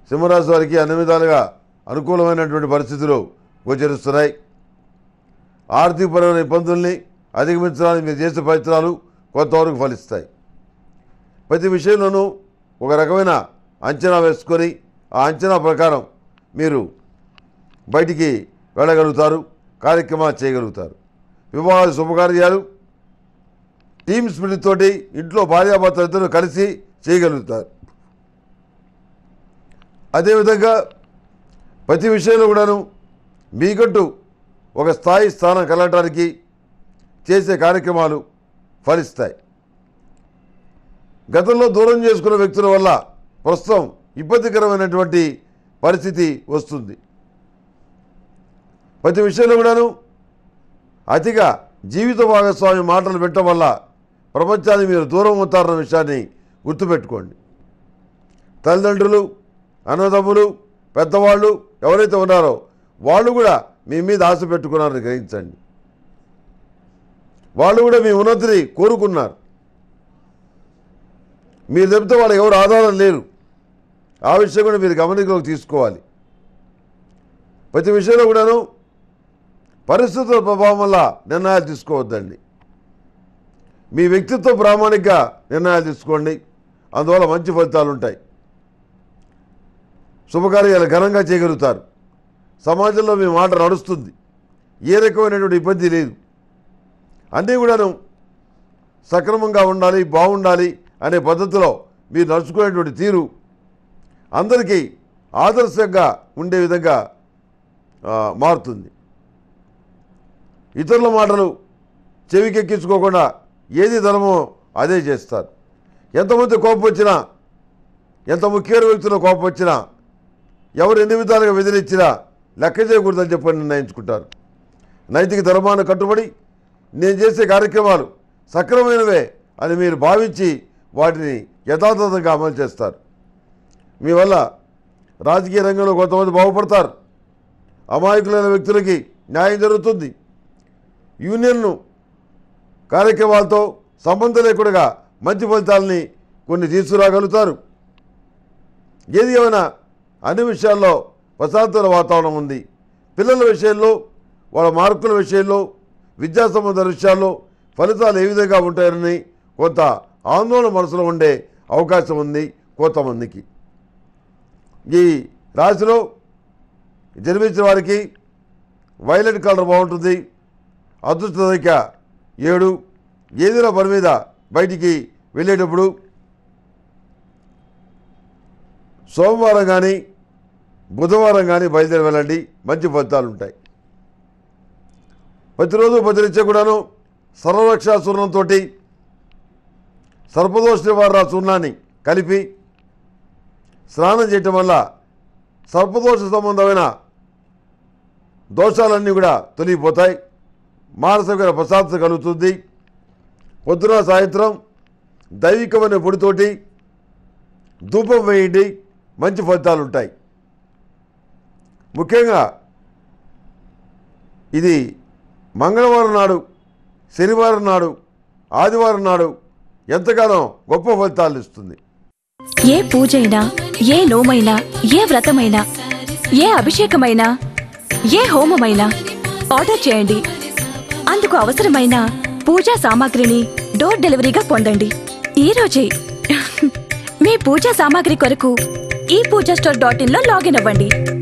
సింహరాశి వారికి అన్ని విధాలుగా అనుకూలమైనటువంటి పరిస్థితులు గోచరిస్తున్నాయి ఆర్థికపరమైన ఇబ్బందుల్ని అధిగమించడానికి మీరు చేసే ప్రయత్నాలు కొంతవరకు ఫలిస్తాయి ప్రతి విషయంలోనూ ఒక రకమైన అంచనా వేసుకొని ఆ అంచనా ప్రకారం మీరు బయటికి వెళ్ళగలుగుతారు కార్యక్రమాలు చేయగలుగుతారు వివాహాలు శుభకార్యాలు టీమ్ స్పిరిట్ తోటి ఇంట్లో భార్యాభర్తలు ఇద్దరు కలిసి చేయగలుగుతారు అదేవిధంగా ప్రతి విషయంలో కూడాను మీకంటూ ఒక స్థాయి స్థానం కలగటానికి చేసే కార్యక్రమాలు ఫలిస్తాయి గతంలో దూరం చేసుకున్న వ్యక్తుల వల్ల ప్రస్తుతం ఇబ్బందికరమైనటువంటి పరిస్థితి వస్తుంది ప్రతి విషయంలో కూడాను అతిగా జీవిత భాగస్వామి మాటలు పెట్టడం వల్ల ప్రపంచానికి మీరు దూరం అవుతారన్న విషయాన్ని గుర్తుపెట్టుకోండి తల్లిదండ్రులు అన్నదమ్ములు పెద్దవాళ్ళు ఎవరైతే ఉన్నారో వాళ్ళు కూడా మీ మీద ఆశ పెట్టుకున్నారని గ్రహించండి వాళ్ళు కూడా మీ ఉన్నతిని కోరుకున్నారు మీరు చెప్తే వాళ్ళకి ఎవరు ఆధారం లేరు ఆ విషయం కూడా మీరు గమనికలోకి తీసుకోవాలి ప్రతి విషయంలో కూడాను పరిస్థితుల ప్రభావం వల్ల నిర్ణయాలు తీసుకోవద్దండి మీ వ్యక్తిత్వ ప్రామాణిక నిర్ణయాలు తీసుకోండి అందువల్ల మంచి ఫలితాలు ఉంటాయి శుభకార్యాలు ఘనంగా చేయగలుగుతారు సమాజంలో మీ మాట నడుస్తుంది ఏ రకమైనటువంటి ఇబ్బంది లేదు అన్నీ కూడాను సక్రమంగా ఉండాలి బాగుండాలి అనే పద్ధతిలో మీరు నడుచుకునేటువంటి తీరు అందరికీ ఆదర్శంగా ఉండే విధంగా ఆ, మారుతుంది ఇతరుల మాటలు చెవికెక్కించుకోకుండా ఏది ధర్మో అదే చేస్తారు ఎంతమంది కోపం వచ్చినా ఎంత ముఖ్యమైన వ్యక్తుల కోపం వచ్చినా ఎవరు ఎన్ని విధాలుగా వెదిరించినా లెక్క చేయకూడదని చెప్పని నిర్ణయించుకుంటారు నైతిక ధర్మాన్ని కట్టుబడి నేను చేసే కార్యక్రమాలు సక్రమైనవే అని మీరు భావించి వాటిని యథాతథంగా అమలు చేస్తారు మీ వల్ల రాజకీయ రంగంలో కొంతమంది బాగుపడతారు అమాయకులైన వ్యక్తులకి న్యాయం జరుగుతుంది యూనియన్ను కార్యక్రమాలతో సంబంధం లేకుండా మంచి ఫలితాలని కొన్ని తీసుకురాగలుగుతారు ఏది ఏమైనా అన్ని విషయాల్లో ప్రశాంతమైన వాతావరణం ఉంది పిల్లల విషయంలో వాళ్ళ మార్కుల విషయంలో విద్యా సంబంధ విషయాల్లో ఫలితాలు ఏ విధంగా ఉంటాయని కొంత ఆందోళన మనసులో ఉండే అవకాశం ఉంది కొంతమందికి ఈ రాశిలో జన్మించిన వారికి వైలెట్ కలర్ బాగుంటుంది అదృష్ట సంఖ్య ఏడు ఏదైనా పని మీద బయటికి వెళ్ళేటప్పుడు సోమవారం కానీ బుధవారం కానీ బయలుదేరి వెళ్ళండి మంచి ఫలితాలు ఉంటాయి ప్రతిరోజు ప్రతినిత్యం కూడాను సర్వరక్షా చూర్ణంతో సర్పదోష నివారణ చూర్ణాన్ని కలిపి స్నానం చేయటం వల్ల సర్పదోష సంబంధమైన దోషాలన్నీ కూడా తొలగిపోతాయి మానసిక ప్రశాంతత కలుగుతుంది పొద్దున సాయంత్రం దైవికమైన పొడితోటి ధూపం వేయండి మంచి ఫలితాలు ఉంటాయి ముఖ్యంగా ఇది మంగళవారం నాడు శనివారం నాడు ఆదివారం నాడు ఎంతగానో గొప్ప ఫలితాలు ఇస్తుంది ఏ పూజైనా ఏ నోమైనా ఏ వ్రతమైనా ఏ అభిషేకమైనా ఏ హోమమైనా ఆర్డర్ చేయండి అందుకు అవసరమైన పూజా సామాగ్రిని డోర్ డెలివరీగా పొందండి ఈ రోజే మీ పూజా సామాగ్రి కొరకు ఈ పూజా స్టోర్ డాట్ ఇన్ లో లాగిన్ అవ్వండి